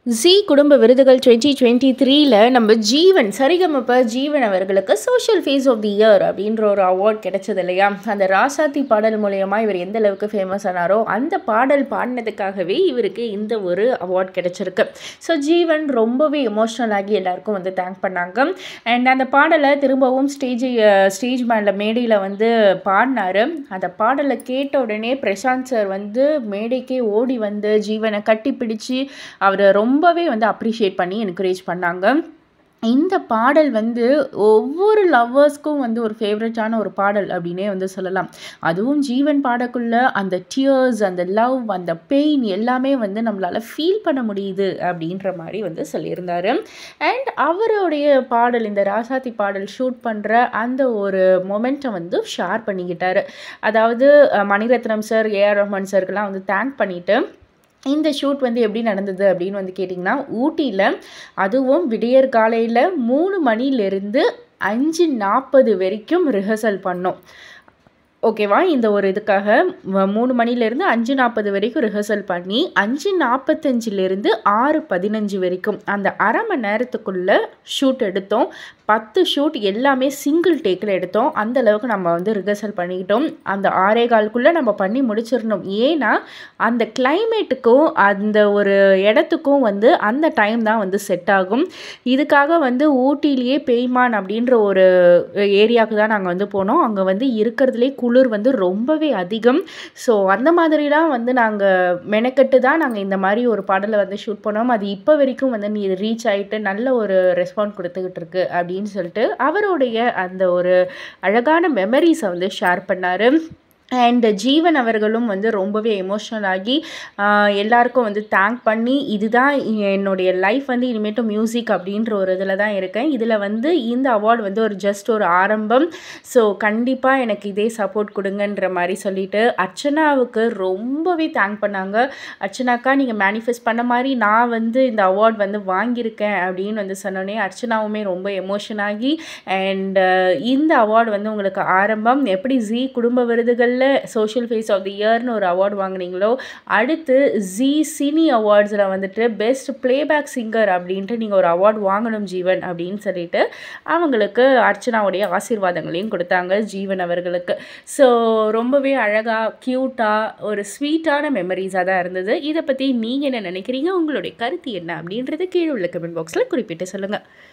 ஜீ குடும்ப விருதுகள் twenty twenty த்ரீல நம்ம ஜீவன் சரிகமப்ப ஜீவன் அவர்களுக்கு social face of the year அப்படின்ற ஒரு அவார்ட் கிடைச்சது இல்லையா அந்த ராசாத்தி பாடல் மூலயமா இவர் எந்த அளவுக்கு ஃபேமஸ் ஆனாரோ அந்த பாடல் பாடினதுக்காகவே இவருக்கு இந்த ஒரு அவார்ட் கிடைச்சிருக்கு ஸோ ஜீவன் ரொம்பவே எமோஷ்னல் ஆகி எல்லாருக்கும் வந்து தேங்க் பண்ணாங்க அண்ட் அந்த பாடலை திரும்பவும் ஸ்டேஜ் ஸ்டேஜ் மேல மேடையில் வந்து பாடினாரு அந்த பாடலை கேட்ட உடனே பிரசாந்த் சார் வந்து மேடைக்கே ஓடி வந்து ஜீவனை கட்டி பிடிச்சு அவரை ரொம்பவே வந்து அப்ரிஷியேட் பண்ணி என்கரேஜ் பண்ணாங்க இந்த பாடல் வந்து ஒவ்வொரு லவ்வர்ஸ்க்கும் வந்து ஒரு ஃபேவரட்டான ஒரு பாடல் அப்படின்னே வந்து சொல்லலாம் அதுவும் ஜீவன் பாடக்குள்ள அந்த டியர்ஸ் அந்த லவ் அந்த பெயின் எல்லாமே வந்து நம்மளால் ஃபீல் பண்ண முடியுது அப்படின்ற மாதிரி வந்து சொல்லியிருந்தாரு அண்ட் அவருடைய பாடல் இந்த ராசாத்தி பாடல் ஷூட் பண்ணுற அந்த ஒரு மொமெண்ட்டை வந்து ஷேர் பண்ணிக்கிட்டாரு அதாவது அஹ், மணிரத்னம் சார் ஏஆர் ரஹ்மான் சாருக்கெல்லாம் வந்து தேங்க் பண்ணிட்டு இந்த ஷூட் வந்து எப்படி நடந்தது அப்படின்னு வந்து கேட்டிங்கன்னா ஊட்டியில் அதுவும் விடியற் காலையில் மூணு மணிலேருந்து அஞ்சு நாற்பது வரைக்கும் ரிஹர்சல் பண்ணோம் ஓகேவா இந்த ஒரு இதுக்காக ம- மூணு மணிலேருந்து அஞ்சு நாற்பது வரைக்கும் ரிஹர்சல் பண்ணி அஞ்சு நாற்பத்தஞ்சிலேருந்து ஆறு பதினஞ்சு வரைக்கும் அந்த அரை மணி நேரத்துக்குள்ளே ஷூட் எடுத்தோம் பத்து ஷூட் எல்லாமே சிங்கிள் டேக்கில் எடுத்தோம் அந்த அளவுக்கு நம்ம வந்து ரிஹர்சல் பண்ணிக்கிட்டோம் அந்த ஆறே காலுக்குள்ளே நம்ம பண்ணி முடிச்சிடணும் ஏன்னா அந்த கிளைமேட்டுக்கும் அந்த ஒரு இடத்துக்கும் வந்து அந்த டைம் தான் வந்து செட் ஆகும் இதுக்காக வந்து ஊட்டிலேயே பெய்மான் அப்படின்ற ஒரு ஏரியாவுக்கு தான் நாங்கள் வந்து போனோம் அங்கே வந்து இருக்கிறதுலே குளிர் வந்து ரொம்பவே அதிகம் ஸோ அந்த மாதிரிலாம் வந்து நாங்கள் மெனக்கெட்டு தான் நாங்கள் இந்த மாதிரி ஒரு பாடலை வந்து ஷூட் பண்ணோம் அது இப்போ வரைக்கும் வந்து நீ ரீச் ஆகிட்டு நல்ல ஒரு ரெஸ்பாண்ட் கொடுத்துக்கிட்டு இருக்கு அப்படின்னு சொல்லிட்டு அவருடைய அந்த ஒரு அழகான மெமரிஸை வந்து ஷேர் பண்ணார் அண்ட் ஜீவன் அவர்களும் வந்து ரொம்பவே எமோஷ்னல் ஆகி ஆஹ், எல்லாருக்கும் வந்து தேங்க் பண்ணி இதுதான் என்னுடைய லைஃப் வந்து இனிமேட்டும் மியூசிக் அப்படின்ற ஒரு இதில் தான் இருக்கேன் இதில் வந்து இந்த அவார்டு வந்து ஒரு ஜஸ்ட் ஒரு ஆரம்பம் ஸோ கண்டிப்பாக எனக்கு இதே சப்போர்ட் கொடுங்கன்ற மாதிரி சொல்லிட்டு அர்ச்சனாவுக்கு ரொம்பவே தேங்க் பண்ணாங்க அர்ச்சனாக்கா நீங்கள் மேனிஃபெஸ்ட் பண்ண மாதிரி நான் வந்து இந்த அவார்ட் வந்து வாங்கியிருக்கேன் அப்படின்னு வந்து சொன்னோன்னே அர்ச்சனாவுமே ரொம்ப எமோஷன் ஆகி அண்ட் இந்த அவார்டு வந்து உங்களுக்கு ஆரம்பம் எப்படி ஜி குடும்ப விருதுகளில் சோஷியல் ஃபேஸ் ஆஃப் தி இயர்னு ஒரு அவார்டு வாங்குனீங்களோ அடுத்து ஜி சினி அவார்ட்ஸில் வந்துட்டு பெஸ்ட் ப்ளேபேக் சிங்கர் அப்படின்ட்டு நீங்கள் ஒரு அவார்டு வாங்கணும் ஜீவன் அப்படின்னு சொல்லிட்டு அவங்களுக்கு அர்ச்சனாவுடைய ஆசீர்வாதங்களையும் கொடுத்தாங்க ஜீவன் அவர்களுக்கு ஸோ ரொம்பவே அழகாக க்யூட்டாக ஒரு ஸ்வீட்டான மெமரிஸாக தான் இருந்தது இதை பற்றி நீங்கள் என்ன நினைக்கிறீங்க உங்களுடைய கருத்து என்ன அப்படின்றது கீழே உள்ள கமெண்ட் பாக்ஸில் குறிப்பிட்டு சொல்லுங்கள்